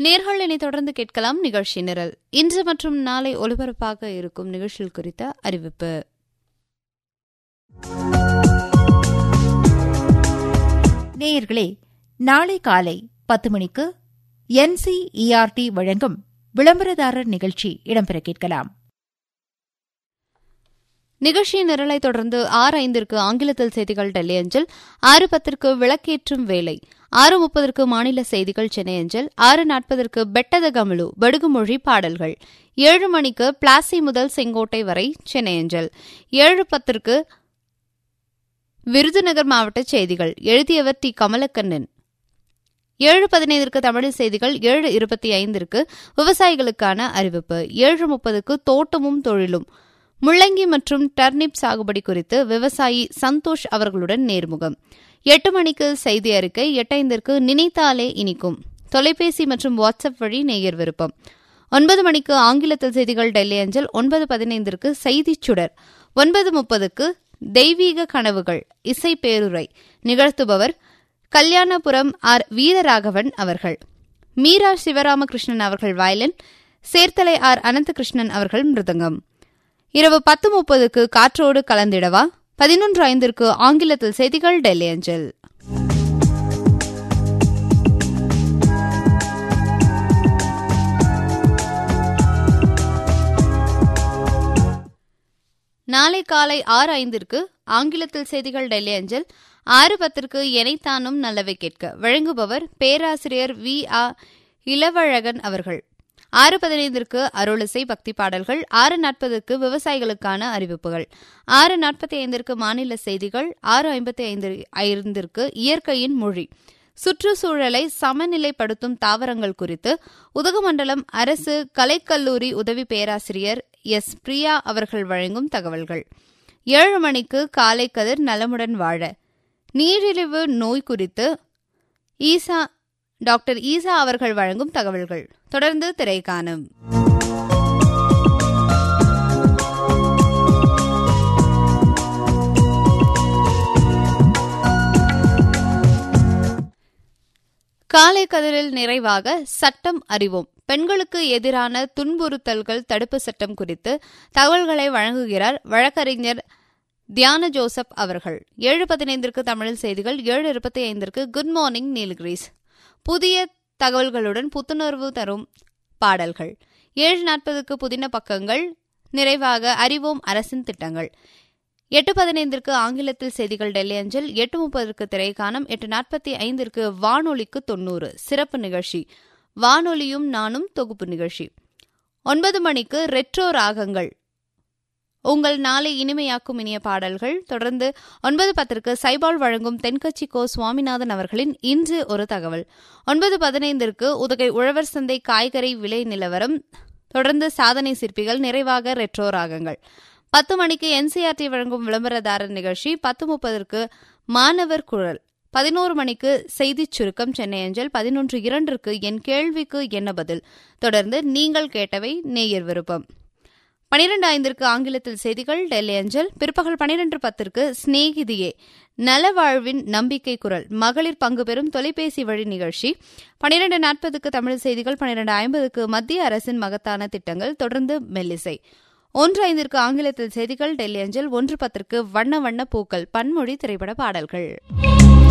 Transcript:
நேர்கள் இனி தொடர்ந்து கேட்கலாம் நிகழ்ச்சி நிரல் இன்று மற்றும் நாளை ஒலிபரப்பாக இருக்கும் நிகழ்ச்சிகள் குறித்த அறிவிப்பு நேயர்களே நாளை காலை பத்து மணிக்கு என்சிஇஆர்டி வழங்கும் விளம்பரதாரர் நிகழ்ச்சி இடம்பெற கேட்கலாம் நிகழ்ச்சியின் நிரலை தொடர்ந்து ஆறு ஐந்திற்கு ஆங்கிலத்தில் செய்திகள் டெல்லி அஞ்சல் ஆறு பத்திற்கு விளக்கேற்றும் வேலை ஆறு முப்பதற்கு மாநில செய்திகள் சென்னை அஞ்சல் ஆறு நாற்பதற்கு பெட்டத கமலு படுகுமொழி பாடல்கள் ஏழு மணிக்கு பிளாசி முதல் செங்கோட்டை வரை சென்னை அஞ்சல் ஏழு பத்திற்கு விருதுநகர் மாவட்ட செய்திகள் எழுதியவர் டி கமலக்கண்ணன் ஏழு பதினைந்திற்கு தமிழ் செய்திகள் ஏழு இருபத்தி ஐந்திற்கு விவசாயிகளுக்கான அறிவிப்பு ஏழு முப்பதுக்கு தோட்டமும் தொழிலும் முள்ளங்கி மற்றும் டர்னிப் சாகுபடி குறித்து விவசாயி சந்தோஷ் அவர்களுடன் நேர்முகம் எட்டு மணிக்கு செய்தி அறிக்கை எட்டைந்திற்கு நினைத்தாலே இனிக்கும் தொலைபேசி மற்றும் வாட்ஸ்அப் வழி நேயர் விருப்பம் ஒன்பது மணிக்கு ஆங்கிலத்தில் செய்திகள் டெல்லி அஞ்சல் ஒன்பது பதினைந்திற்கு செய்திச் சுடர் ஒன்பது முப்பதுக்கு தெய்வீக கனவுகள் இசை பேருரை நிகழ்த்துபவர் கல்யாணபுரம் ஆர் வீரராகவன் அவர்கள் மீரா சிவராமகிருஷ்ணன் அவர்கள் வயலின் சேர்த்தலை ஆர் அனந்தகிருஷ்ணன் அவர்கள் மிருதங்கம் இரவு பத்து முப்பதுக்கு காற்றோடு கலந்திடவா பதினொன்று ஐந்திற்கு ஆங்கிலத்தில் செய்திகள் டெல்லி அஞ்சல் நாளை காலை ஆறு ஐந்திற்கு ஆங்கிலத்தில் செய்திகள் டெல்லி அஞ்சல் ஆறு பத்திற்கு எனைத்தானும் நல்லவை கேட்க வழங்குபவர் பேராசிரியர் வி ஆ இளவழகன் அவர்கள் ஆறு பதினைந்திற்கு அருளிசை பக்தி பாடல்கள் ஆறு நாற்பதுக்கு விவசாயிகளுக்கான அறிவிப்புகள் ஆறு நாற்பத்தி ஐந்திற்கு மாநில செய்திகள் ஆறு ஐம்பத்தி ஐந்து ஐந்திற்கு இயற்கையின் மொழி சுற்றுச்சூழலை சமநிலைப்படுத்தும் தாவரங்கள் குறித்து உதகமண்டலம் அரசு கலைக்கல்லூரி உதவி பேராசிரியர் எஸ் பிரியா அவர்கள் வழங்கும் தகவல்கள் ஏழு மணிக்கு காலை கதிர் நலமுடன் வாழ நீரிழிவு நோய் குறித்து ஈசா டாக்டர் ஈசா அவர்கள் வழங்கும் தகவல்கள் தொடர்ந்து திரைக்காணும் காலை கதிரில் நிறைவாக சட்டம் அறிவோம் பெண்களுக்கு எதிரான துன்புறுத்தல்கள் தடுப்பு சட்டம் குறித்து தகவல்களை வழங்குகிறார் வழக்கறிஞர் தியான ஜோசப் அவர்கள் ஏழு பதினைந்திற்கு தமிழில் செய்திகள் ஏழு இருபத்தி ஐந்திற்கு குட் மார்னிங் நீல்கிரீஸ் புதிய தகவல்களுடன் புத்துணர்வு தரும் பாடல்கள் ஏழு நாற்பதுக்கு புதின பக்கங்கள் நிறைவாக அறிவோம் அரசின் திட்டங்கள் எட்டு பதினைந்திற்கு ஆங்கிலத்தில் செய்திகள் டெல்லி அஞ்சல் எட்டு முப்பதற்கு திரைக்கானம் எட்டு நாற்பத்தி ஐந்திற்கு வானொலிக்கு தொன்னூறு சிறப்பு நிகழ்ச்சி வானொலியும் நானும் தொகுப்பு நிகழ்ச்சி ஒன்பது மணிக்கு ரெட்ரோ ராகங்கள் உங்கள் நாளை இனிமையாக்கும் இனிய பாடல்கள் தொடர்ந்து ஒன்பது பத்திற்கு சைபால் வழங்கும் தென்கட்சி கோ சுவாமிநாதன் அவர்களின் இன்று ஒரு தகவல் ஒன்பது பதினைந்திற்கு உதகை உழவர் சந்தை காய்கறி விலை நிலவரம் தொடர்ந்து சாதனை சிற்பிகள் நிறைவாக ரெட்ரோ ராகங்கள் பத்து மணிக்கு என்சிஆர்டி வழங்கும் விளம்பரதாரர் நிகழ்ச்சி பத்து முப்பதற்கு மாணவர் குரல் பதினோரு மணிக்கு செய்திச் சுருக்கம் சென்னை அஞ்சல் பதினொன்று இரண்டிற்கு என் கேள்விக்கு என்ன பதில் தொடர்ந்து நீங்கள் கேட்டவை நேயர் விருப்பம் பனிரெண்டு ஐந்திற்கு ஆங்கிலத்தில் செய்திகள் டெல்லி அஞ்சல் பிற்பகல் பனிரெண்டு பத்திற்கு ஸ்நேகிதியே நலவாழ்வின் நம்பிக்கை குரல் மகளிர் பங்கு பெறும் தொலைபேசி வழி நிகழ்ச்சி பனிரெண்டு நாற்பதுக்கு தமிழ் செய்திகள் பனிரெண்டு ஐம்பதுக்கு மத்திய அரசின் மகத்தான திட்டங்கள் தொடர்ந்து மெல்லிசை ஒன்று ஐந்திற்கு ஆங்கிலத்தில் செய்திகள் டெல்லி அஞ்சல் ஒன்று பத்திற்கு வண்ண வண்ண பூக்கள் பன்மொழி திரைப்பட பாடல்கள்